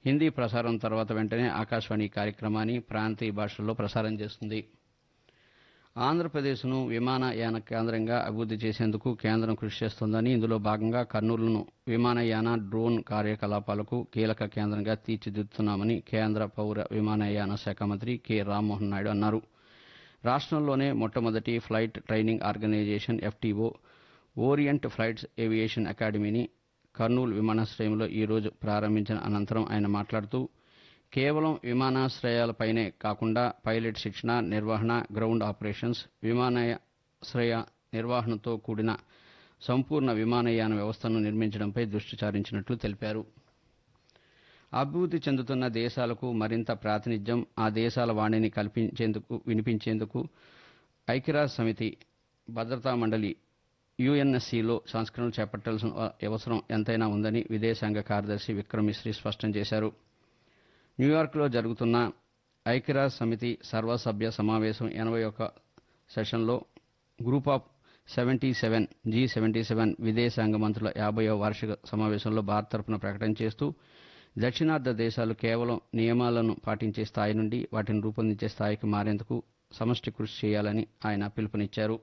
హిందీ ప్రసారం తర్వాత వెంటనే ఆకాశవాణి ఈ కార్యక్రమాన్ని ప్రాంతీయ భాషల్లో ప్రసారం చేస్తుంది ఆంధ్రప్రదేశ్ను విమానయాన కేంద్రంగా అభివృద్ది చేసేందుకు కేంద్రం కృషి చేస్తోందని ఇందులో భాగంగా కర్నూలును విమానయాన డ్రోన్ కార్యకలాపాలకు కీలక కేంద్రంగా తీర్చిదిద్దుతున్నామని కేంద్ర పౌర విమానయాన శాఖ మంత్రి కె రామ్మోహన్ నాయుడు అన్నారు రాష్ట్రంలోనే మొట్టమొదటి flight training organisation FTO Orient flights aviation అకాడమీని కర్నూలు విమానాశ్రయంలో ఈ రోజు ప్రారంభించిన అనంతరం ఆయన మాట్లాడుతూ కేవలం విమానాశ్రయాలపైనే కాకుండా పైలట్ శిక్షణ నిర్వహణ గ్రౌండ్ ఆపరేషన్స్ విమానాశ్రయ నిర్వహణతో కూడిన సంపూర్ణ విమానయాన వ్యవస్థను నిర్మించడంపై దృష్టి సారించినట్లు తెలిపారు అభివృద్ది చెందుతున్న దేశాలకు మరింత ప్రాతినిధ్యం ఆ దేశాల వాణిని కల్పించేందుకు వినిపించేందుకు ఐక్యరాజ్య సమితి భద్రతా మండలి యుఎన్ఎస్సిలో సంస్కరణలు చేపట్టాల్సిన అవసరం ఎంతైనా ఉందని విదేశాంగ కార్యదర్శి విక్రమ్ మిశ్రీ స్పష్టం చేశారు న్యూయార్క్లో జరుగుతున్న ఐక్యరాజ్య సమితి సర్వసభ్య సమావేశం ఎనభై ఒక సెషన్లో group of seventy seven G seventy seven విదేశాంగ మంత్రుల యాభైవ వార్షిక సమావేశంలో భారత్ తరపున ప్రకటన చేస్తూ దక్షిణార్ధ దేశాలు కేవలం నియమాలను పాటించే స్థాయి నుండి వాటిని రూపొందించే స్థాయికి మారేందుకు సమష్టి కృషి చేయాలని ఆయన పిలుపునిచ్చారు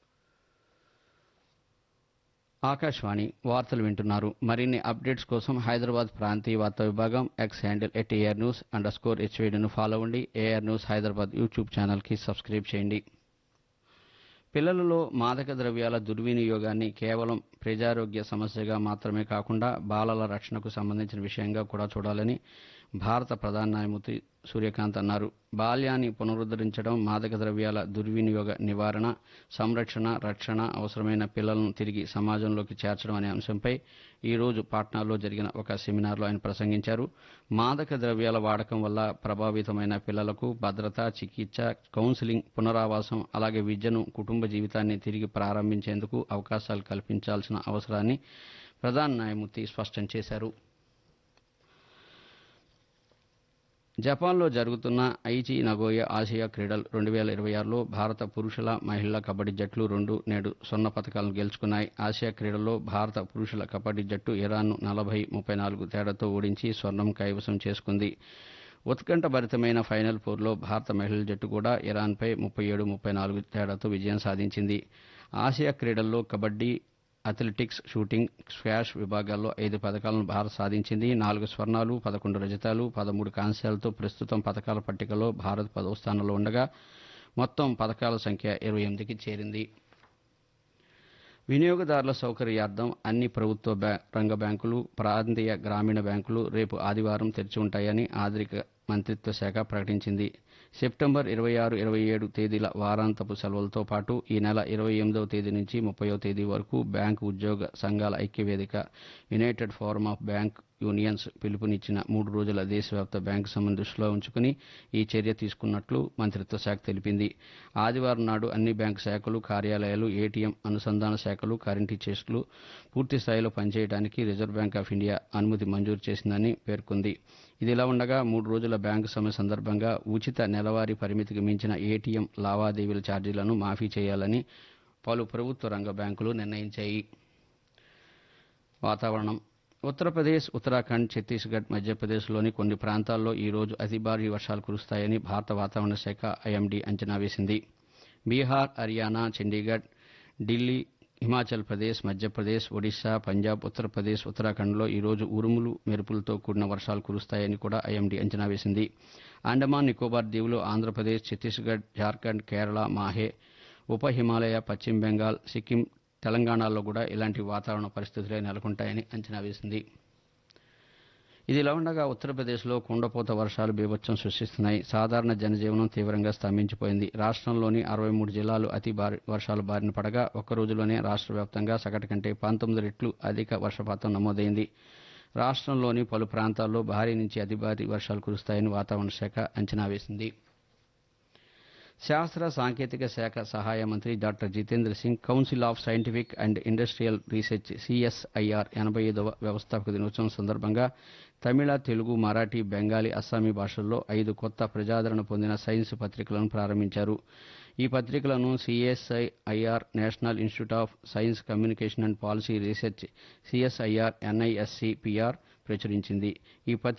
ఆకాశవాణి వార్తలు వింటున్నారు మరిన్ని అప్డేట్స్ కోసం హైదరాబాద్ ప్రాంతీయ వార్తా విభాగం X handle at AR news underscore హెచ్వీడీను ఫాలో అవ్వండి ఏఆర్ న్యూస్ హైదరాబాద్ యూట్యూబ్ ఛానల్కి సబ్స్క్రైబ్ చేయండి పిల్లలలో మాదక ద్రవ్యాల దుర్వినియోగాన్ని కేవలం ప్రజారోగ్య సమస్యగా మాత్రమే కాకుండా బాలల రక్షణకు సంబంధించిన విషయంగా కూడా చూడాలని భారత ప్రధాన న్యాయమూర్తి సూర్యకాంత్ అన్నారు బాల్యాన్ని పునరుద్ధరించడం మాదక ద్రవ్యాల దుర్వినియోగ నివారణ సంరక్షణ రక్షణ అవసరమైన పిల్లలను తిరిగి సమాజంలోకి చేర్చడం అనే అంశంపై ఈ రోజు పాట్నాలో జరిగిన ఒక సెమినార్లో ఆయన ప్రసంగించారు మాదక ద్రవ్యాల వాడకం వల్ల ప్రభావితమైన పిల్లలకు భద్రత చికిత్స కౌన్సిలింగ్ పునరావాసం అలాగే విద్యను కుటుంబ జీవితాన్ని తిరిగి ప్రారంభించేందుకు అవకాశాలు కల్పించాల్సిన అవసరాన్ని ప్రధాన న్యాయమూర్తి స్పష్టం చేశారు జపాన్లో జరుగుతున్న ఐచి నగోయ ఆసియా క్రీడలు రెండు వేల ఇరవై ఆరులో భారత పురుషుల మహిళల కబడ్డీ జట్లు రెండు నేడు స్వర్ణ పథకాలను గెలుచుకున్నాయి ఆసియా క్రీడల్లో భారత పురుషుల కబడ్డీ జట్టు ఇరాన్ను నలభై ముప్పై నాలుగు తేడాతో ఓడించి స్వర్ణం కైవసం చేసుకుంది ఉత్కంఠభరితమైన ఫైనల్ ఫోర్లో భారత మహిళల జట్టు కూడా ఇరాన్పై ముప్పై ఏడు ముప్పై నాలుగు తేడాతో విజయం సాధించింది ఆసియా క్రీడల్లో కబడ్డీ అథ్లెటిక్స్ షూటింగ్ స్క్వాష్ విభాగాల్లో ఐదు పథకాలను భారత్ సాధించింది నాలుగు స్వర్ణాలు పదకొండు రజతాలు పదమూడు కాంస్యాలతో ప్రస్తుతం పథకాల పట్టికలో భారత్ పదవ స్థానంలో ఉండగా మొత్తం పథకాల సంఖ్య ఇరవై ఎనిమిదికి చేరింది వినియోగదారుల సౌకర్యార్థం అన్ని ప్రభుత్వ బ్యా- రంగ బ్యాంకులు ప్రాంతీయ గ్రామీణ బ్యాంకులు రేపు ఆదివారం తెరిచి ఉంటాయని ఆర్థిక మంత్రిత్వ శాఖ ప్రకటించింది సెప్టెంబర్ ఇరవై ఆరు ఇరవై ఏడు తేదీల వారాంతపు సెలవులతో పాటు ఈ నెల ఇరవై ఎనిమిదవ తేదీ నుంచి ముప్పయో తేదీ వరకు బ్యాంకు ఉద్యోగ సంఘాల ఐక్యవేదిక United Forum of Bank Unions పిలుపునిచ్చిన మూడు రోజుల దేశవ్యాప్త బ్యాంకు సమ్మెను దృష్టిలో ఉంచుకుని ఈ చర్య తీసుకున్నట్లు మంత్రిత్వ శాఖ తెలిపింది ఆదివారం నాడు అన్ని బ్యాంకు శాఖలు కార్యాలయాలు ఏటీఎం అనుసంధాన శాఖలు కరెంట్ చెస్టులు పూర్తి స్థాయిలో పనిచేయడానికి రిజర్వ్ బ్యాంక్ ఆఫ్ ఇండియా అనుమతి మంజూరు చేసిందని పేర్కొంది ఇదిలా ఉండగా మూడు రోజుల బ్యాంకు సమ్మె సందర్భంగా ఉచిత నెలవారీ పరిమితికి మించిన ఏటీఎం లావాదేవీల ఛార్జీలను మాఫీ చేయాలని పలు ప్రభుత్వ రంగ బ్యాంకులు నిర్ణయించాయి వాతావరణం ఉత్తరప్రదేశ్ ఉత్తరాఖండ్ ఛత్తీస్గఢ్ మధ్యప్రదేశ్లోని కొన్ని ప్రాంతాల్లో ఈ రోజు అతి భారీ వర్షాలు కురుస్తాయని భారత వాతావరణ శాఖ ఐఎండీ అంచనా వేసింది బీహార్ హర్యానా చండీగఢ్ ఢిల్లీ హిమాచల్ ప్రదేశ్ మధ్యప్రదేశ్ ఒడిశా పంజాబ్ ఉత్తరప్రదేశ్ ఉత్తరాఖండ్లో ఈ రోజు ఉరుములు మెరుపులతో కూడిన వర్షాలు కురుస్తాయని కూడా ఐఎండీ అంచనా వేసింది అండమాన్ నికోబార్ దీవులు ఆంధ్రప్రదేశ్ ఛత్తీస్గఢ్ జార్ఖండ్ కేరళ మాహే ఉప హిమాలయ పశ్చిమ బెంగాల్ సిక్కిం తెలంగాణలో కూడా ఇలాంటి వాతావరణ పరిస్థితులే నెలకొంటాయని అంచనా వేసింది ఇదిలా ఉండగా ఉత్తరప్రదేశ్లో కుండపోత వర్షాలు బీభత్సం సృష్టిస్తున్నాయి సాధారణ జనజీవనం తీవ్రంగా స్తంభించిపోయింది రాష్ట్రంలోని అరవై మూడు జిల్లాలు అతి భారీ వర్షాలు బారిన పడగా ఒక్క రోజులోనే రాష్ట్ర వ్యాప్తంగా సగటు కంటే పంతొమ్మిది రెట్లు అధిక వర్షపాతం నమోదైంది రాష్ట్రంలోని పలు ప్రాంతాల్లో భారీ నుంచి అతి భారీ వర్షాలు కురుస్తాయని వాతావరణ శాఖ అంచనా వేసింది శాస్త్ర సాంకేతిక శాఖ సహాయ మంత్రి doctor Jitendra Singh Council of Scientific and Industrial Research CSIR ఎనభై ఐదవ వ్యవస్థాపక దినోత్సవం సందర్భంగా తమిళ తెలుగు మరాఠీ బెంగాలీ అస్సామీ భాషల్లో ఐదు కొత్త ప్రజాదరణ పొందిన సైన్స్ పత్రికలను ప్రారంభించారు ఈ పత్రికలను CSIR National Institute of Science Communication and Policy Research CSIR NISC PR ప్రచురించింది ఈ పత్రిక